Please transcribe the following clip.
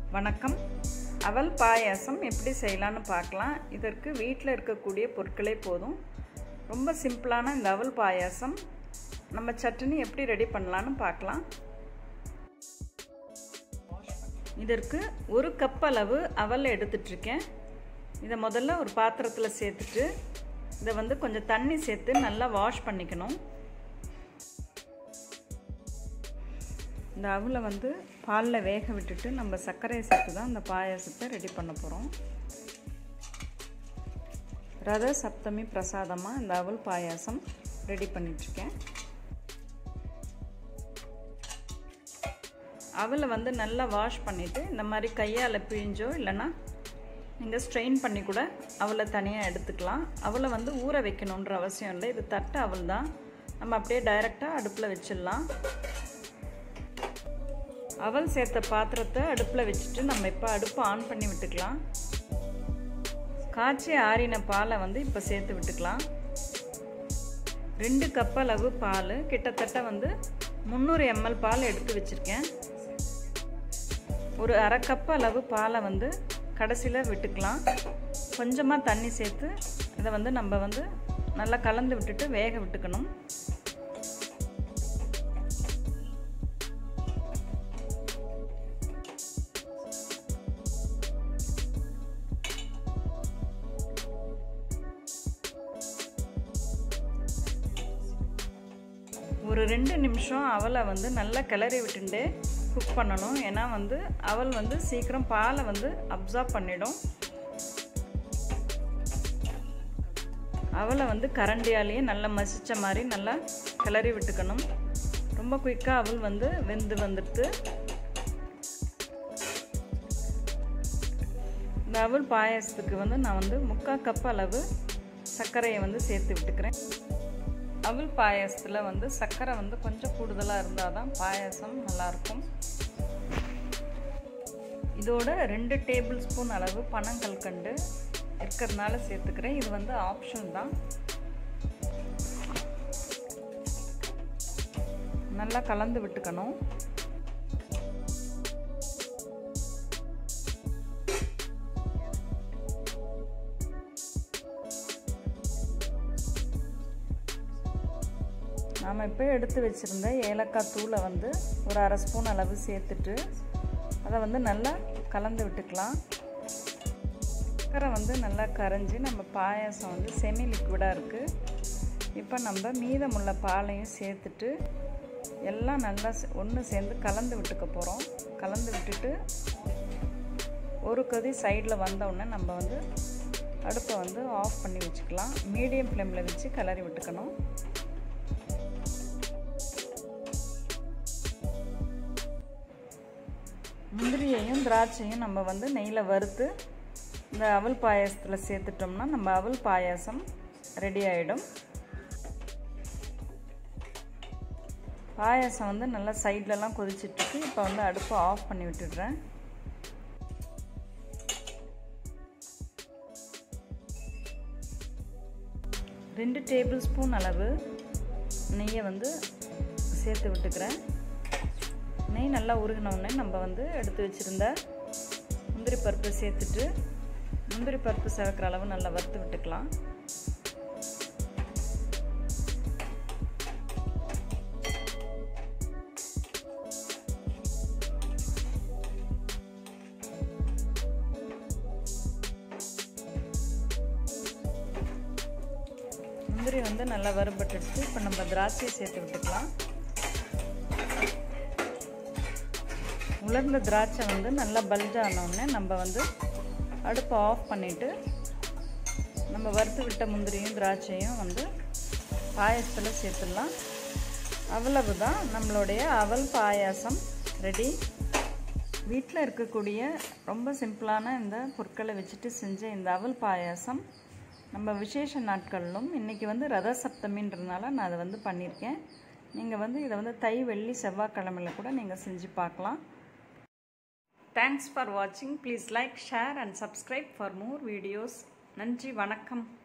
வணக்கம் அவல் பாயாசம் எப்படி செய்யலான்னு பார்க்கலாம் இதற்கு வீட்டில் இருக்கக்கூடிய பொருட்களே போதும் ரொம்ப சிம்பிளான இந்த அவல் பாயாசம் நம்ம சட்னி எப்படி ரெடி பண்ணலான்னு பார்க்கலாம் இதற்கு ஒரு கப் அளவு அவல் எடுத்துட்ருக்கேன் இதை முதல்ல ஒரு பாத்திரத்தில் சேர்த்துட்டு இதை வந்து கொஞ்சம் தண்ணி சேர்த்து நல்லா வாஷ் பண்ணிக்கணும் இந்த அவலை வந்து பாலில் வேக விட்டுட்டு நம்ம சர்க்கரையை சேர்த்து தான் இந்த பாயாசத்தை ரெடி பண்ண போகிறோம் ரத சப்தமி பிரசாதமாக இந்த அவல் பாயாசம் ரெடி பண்ணிட்டுருக்கேன் அவலை வந்து நல்லா வாஷ் பண்ணிவிட்டு இந்த மாதிரி கையால் பிழிஞ்சோ இல்லைன்னா நீங்கள் ஸ்ட்ரெயின் பண்ணி கூட அவலை தனியாக எடுத்துக்கலாம் அவலை வந்து ஊற வைக்கணுன்ற அவசியம் இல்லை இது தட்டை அவல் தான் நம்ம அப்படியே டைரெக்டாக அடுப்பில் வச்சிடலாம் அவல் சேர்த்த பாத்திரத்தை அடுப்பில் வச்சுட்டு நம்ம இப்போ அடுப்பை ஆன் பண்ணி விட்டுக்கலாம் காய்ச்சி ஆறின பாலை வந்து இப்போ சேர்த்து விட்டுக்கலாம் ரெண்டு கப் அளவு பால் கிட்டத்தட்ட வந்து முந்நூறு எம்எல் பால் எடுத்து வச்சுருக்கேன் ஒரு அரை கப் அளவு பாலை வந்து கடைசியில் விட்டுக்கலாம் கொஞ்சமாக தண்ணி சேர்த்து இதை வந்து நம்ம வந்து நல்லா கலந்து விட்டுட்டு வேக விட்டுக்கணும் ஒரு ரெண்டு நிமிஷம் அவலை வந்து நல்லா கிளறி விட்டுட்டு குக் பண்ணணும் ஏன்னா வந்து அவல் வந்து சீக்கிரம் பாலை வந்து அப்சார்ப் பண்ணிடும் அவலை வந்து கரண்டியாலேயே நல்லா மசித்த மாதிரி நல்லா கிளறி விட்டுக்கணும் ரொம்ப குயிக்காக அவல் வந்து வெந்து வந்துடுது இந்த அவல் பாயாசத்துக்கு வந்து நான் வந்து முக்கால் கப் அளவு சர்க்கரையை வந்து சேர்த்து விட்டுக்கிறேன் அவல் பாயாசத்தில் வந்து சர்க்கரை வந்து கொஞ்சம் கூடுதலாக இருந்தால் தான் பாயாசம் நல்லாயிருக்கும் இதோட ரெண்டு டேபிள் ஸ்பூன் அளவு பனங்கல்கண்டு இருக்கிறதுனால சேர்த்துக்கிறேன் இது வந்து ஆப்ஷன் தான் நல்லா கலந்து விட்டுக்கணும் நாம் இப்போ எடுத்து வச்சுருந்த ஏலக்காய் தூளை வந்து ஒரு அரை ஸ்பூன் அளவு சேர்த்துட்டு அதை வந்து நல்லா கலந்து விட்டுக்கலாம் சர்க்கரை வந்து நல்லா கரைஞ்சி நம்ம பாயாசம் வந்து செமி லிக்விடாக இருக்குது இப்போ நம்ம மீதமுள்ள பாலையும் சேர்த்துட்டு எல்லாம் நல்லா ஒன்று சேர்ந்து கலந்து விட்டுக்க போகிறோம் கலந்து விட்டுட்டு ஒரு கொதி சைடில் வந்தவுடனே நம்ம வந்து அடுப்பை வந்து ஆஃப் பண்ணி வச்சுக்கலாம் மீடியம் ஃப்ளேமில் வச்சு கிளறி விட்டுக்கணும் முந்திரியையும் திராட்சையும் நம்ம வந்து நெய்யில் வறுத்து இந்த அவல் பாயாசத்தில் சேர்த்துட்டோம்னா நம்ம அவல் பாயாசம் ரெடி ஆகிடும் பாயாசம் வந்து நல்லா சைட்லலாம் கொதிச்சிட்ருக்கு இப்போ வந்து அடுப்பை ஆஃப் பண்ணி விட்டுடுறேன் ரெண்டு டேபிள் ஸ்பூன் அளவு நெய்யை வந்து சேர்த்து விட்டுக்கிறேன் நெய் நல்லா உருகினவுடனே நம்ம வந்து எடுத்து வச்சுருந்த முந்திரி பருப்பு சேர்த்துட்டு முந்திரி பருப்பு சேர்க்குற அளவு நல்லா வறுத்து விட்டுக்கலாம் முந்திரி வந்து நல்லா வறுபட்டுடுச்சு இப்போ நம்ம திராட்சையை சேர்த்து விட்டுக்கலாம் உலர்ந்த திராட்சை வந்து நல்லா பல்ஜ் ஆனோடனே நம்ம வந்து அடுப்பை ஆஃப் பண்ணிவிட்டு நம்ம வறுத்து விட்ட முந்திரியும் திராட்சையும் வந்து பாயசத்தில் சேர்த்துடலாம் அவ்வளவு தான் நம்மளுடைய அவல் பாயாசம் ரெடி வீட்டில் இருக்கக்கூடிய ரொம்ப சிம்பிளான இந்த பொருட்களை வச்சுட்டு செஞ்ச இந்த அவல் பாயாசம் நம்ம விசேஷ நாட்களிலும் இன்றைக்கி வந்து ரத சப்தமின்றதுனால நான் அதை வந்து பண்ணியிருக்கேன் நீங்கள் வந்து இதை வந்து தை வெள்ளி செவ்வாய்க்கிழமையில் கூட நீங்கள் செஞ்சு பார்க்கலாம் தேங்க்ஸ் ஃபார் வாட்சிங் please like share and subscribe for more videos நன்றி வணக்கம்